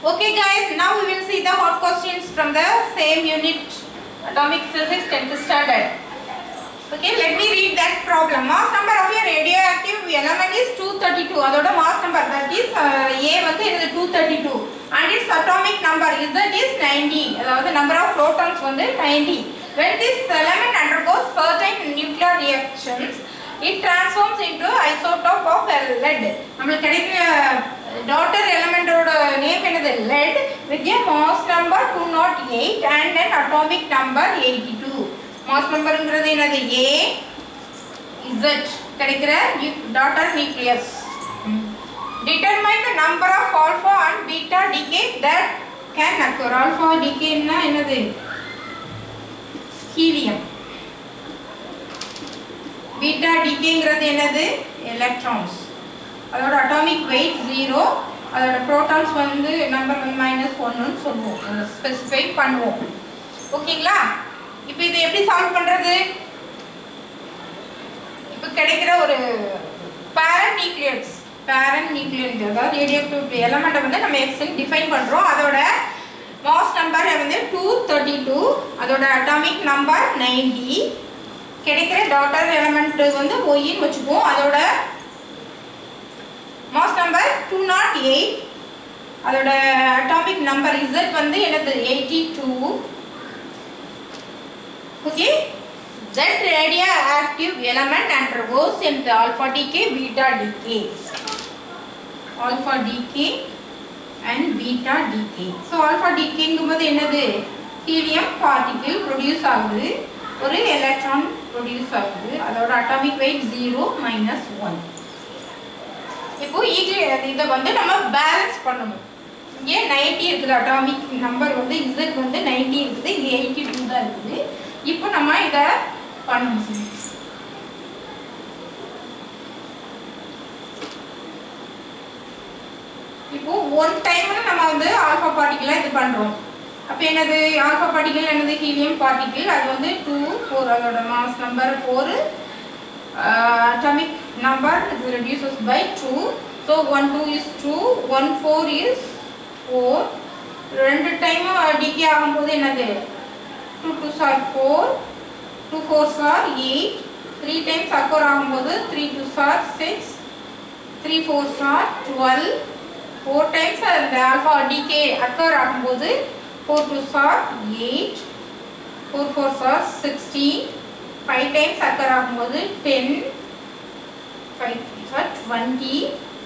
Okay guys, now we will see the hot questions from the same unit atomic physics 10th standard. Okay, let me read that problem. Mass number of a radioactive element is 232. அதோட mass number that is uh, A வந்து என்னது 232 and its atomic number Z is 90. அதாவது number of protons வந்து 90. When this element undergoes certain nuclear reactions, it transforms into isotope of lead. நம்மளுக்கு கிடைக்கிற daughter எலிமெண்டோட name என்னது lead with a mass number 208 and an atomic number 82. Mass நம்பருங்கிறது என்னது A Z கிடைக்கிற daughter nucleus determine the number of alpha and beta decay that can occur alpha டிகேன்னா என்னது helium beta டிகேங்கிறது என்னது எலக்ட்ரான்ஸ் அதோட அட்டாமிக் வெயிட் ஜீரோ அதோட protons வந்து நம்பர் வந்து மைனஸ் ஒன்றுன்னு சொல்லுவோம் ஸ்பெசிஃபை பண்ணுவோம் ஓகேங்களா இப்போ இதை எப்படி சால்வ் பண்றது இப்போ கிடைக்கிற ஒரு பேரண்ட் நியூக்ளியஸ் பேரண்ட் நியூக்ளியஸ் அதாவது ரேடியோக்டிவ் எலமெண்ட்டை வந்து நம்ம எக்ஸ்ன்னு டிஃபைன் பண்ணுறோம் அதோட மாஸ் நம்பர் வந்து டூ தேர்ட்டி டூ அதோட அட்டாமிக் நம்பர் நைன்டி கிடைக்கிற டாட்டர் எலமெண்ட் வந்து ஒய்ன்னு வச்சுக்குவோம் அதோட mass number two nought eight அதோட அட்டாமிக் நம்பர் இசட் வந்து என்னது eighty two okay that radioactive element undergoes into alpha decay beta decay alpha decay and beta decay so alpha decay ங்கும்போது என்னது helium particle produce ஆகுது ஒரு electron produce ஆகுது அதோட atomic weight 0 minus 1 இப்போ இதை வந்து நம்ம பேலன்ஸ் பண்ணணும் இங்கே நைன்டி இருக்குது அட்டாமிக் நம்பர் வந்து இசட் வந்து நைன்டி இருக்குது இங்கே எயிட்டி டூ தான் இருக்குது இப்போ நம்ம இதை பண்ணணும் இப்போ ஒன் டைம்ல நம்ம வந்து ஆல்ஃபா பார்ட்டிகிளாக இது பண்ணுறோம் அப்போ என்னது ஆல்ஃபா பார்ட்டிகல் என்னது ஹீலியம் பார்ட்டிகிள் அது வந்து டூ ஃபோர் அதோட mass number four atomic number is reduces by 2 so 1 2 is 2 1 4 is 4 ரெண்டு டைம் டிகே ஆகும்போது என்னது 2 2 ஆர் 4 2 4 ஆர் 8 3 டைம்ஸ் அக்கர் ஆகும்போது 3 2 ஆர் 6 3 4 ஆர் 12 4 டைம்ஸ் அந்த ஆல்ஃபா டிகே அக்கர் ஆகும்போது 4 2 or 8 4 4 or 16 five times occur ஆகும்போது ten five are twenty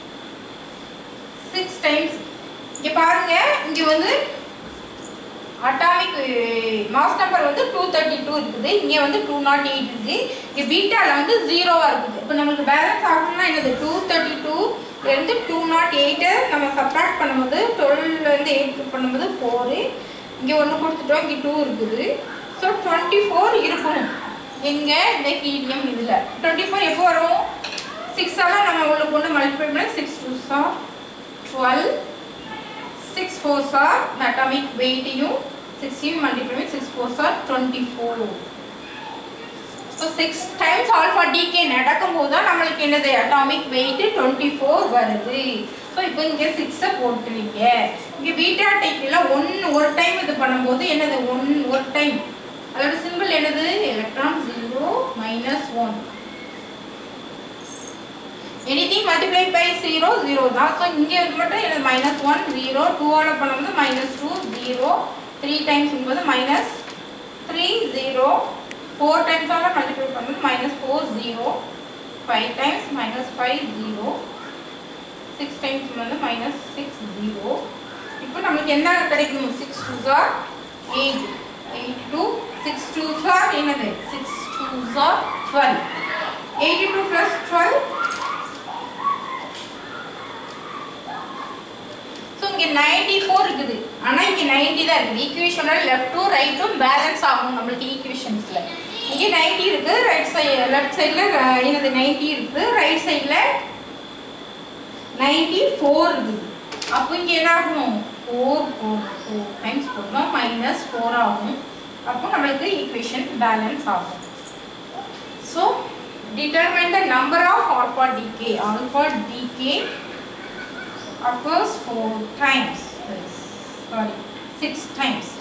six times இங்கே பாருங்க இங்கே வந்து அட்டாமிக் மாஸ் நம்பர் வந்து டூ தேர்ட்டி டூ இருக்குது இங்கே வந்து டூ நாட் எயிட் இருக்குது இங்கே பீட்டாவில் வந்து ஜீரோவாக இருக்குது இப்போ நம்மளுக்கு பேலன்ஸ் ஆகணும்னா என்னது டூ தேர்ட்டி டூலேருந்து டூ நாட் எயிட்டை நம்ம சப்ராக்ட் பண்ணும்போது டுவெல்லேருந்து எயிட் பண்ணும்போது ஃபோரு இங்கே ஒன்று கொடுத்துட்டோம் இங்கே டூ இருக்குது ஸோ டுவெண்ட்டி ஃபோர் இருக்கணும் எங்க இந்த ஹீலியம் இதுல டுவெண்ட்டி ஃபோர் எப்போ வரும் சிக்ஸ் எல்லாம் நம்ம உள்ள கொண்டு மல்டிப்ளை பண்ண six two are twelve six four are atomic வெயிட்டையும் சிக்ஸையும் மல்டிப்ளை பண்ணி six four are twenty four so six times alpha decay நடக்கும்போது தான் நம்மளுக்கு என்னது அட்டாமிக் வெயிட் டுவெண்ட்டி ஃபோர் வருது ஸோ இப்போ இங்கே சிக்ஸை போட்டுருவீங்க இங்கே பீட்டா டைக்கில் ஒன் ஒரு டைம் இது பண்ணும்போது என்னது ஒன் ஒரு டைம் அதோட சிம்பிள் என்னது electron zero minus one anything multiply by zero zero தான் ஸோ இங்கே மட்டும் எனது மைனஸ் ஒன் ஜீரோ டூவோட பண்ணும்போது minus two zero three times போது மைனஸ் த்ரீ ஜீரோ ஃபோர் டைம்ஸால மல்டிப்ளை பண்ணும்போது minus four zero five times minus five zero six times வந்து மைனஸ் சிக்ஸ் ஜீரோ இப்போ நம்மளுக்கு என்ன கிடைக்கும் six two are eight eight two six two are என்னது six two are twelve eighty two plus twelve so இங்கே ninety four இருக்குது ஆனால் இங்கே நைன்டி தான் இருக்குது ஈக்குவேஷனோட லெஃப்ட்டும் ரைட்டும் பேலன்ஸ் ஆகும் நம்மளுக்கு ஈக்குவேஷன்ஸில் இங்கே நைன்டி இருக்குது ரைட் சைடு லெஃப்ட் சைடில் என்னது நைன்டி இருக்குது ரைட் சைடில் நைன்டி ஃபோர் இருக்குது அப்போ இங்கே என்ன ஆகணும் ஃபோர் ஃபோர் ஃபோர் டைம்ஸ் போடணும் மைனஸ் ஃபோர் ஆகும் அப்போ நம்மளுக்கு ஈக்குவேஷன் பேலன்ஸ் ஆகும் so determine the number of alpha decay alpha decay occurs four times. Yes. Sorry six times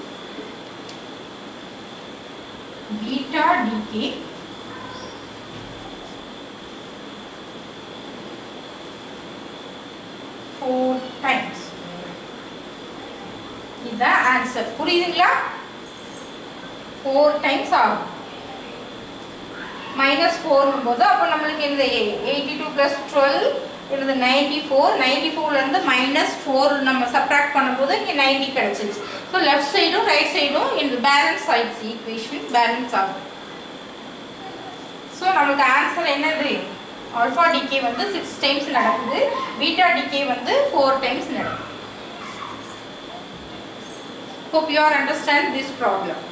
beta decay four times இதுதான் ஆன்சர் புரியுதுங்களா ஃபோர் டைம்ஸ் ஆகும் minus ஃபோர்னும் போது அப்போ நம்மளுக்கு இந்த எயிட்டி டூ ப்ளஸ் டுவெல் இது நைன்டி ஃபோர் நைன்டி ஃபோர்லேருந்து மைனஸ் ஃபோர் நம்ம சப்ராக்ட் பண்ணும்போது இங்கே நைன்டி கிடச்சிச்சு ஸோ லெஃப்ட் சைடும் ரைட் சைடும் இந்த பேலன்ஸ் ஆயிடுச்சு ஈக்குவேஷன் பேலன்ஸ் ஆகும் ஸோ நம்மளுக்கு ஆன்சர் என்னது ஆல்ஃபா டிகே வந்து சிக்ஸ் டைம்ஸ் நடக்குது பீட்டா டிகே வந்து ஃபோர் டைம்ஸ் நடக்குது hope you are understand this problem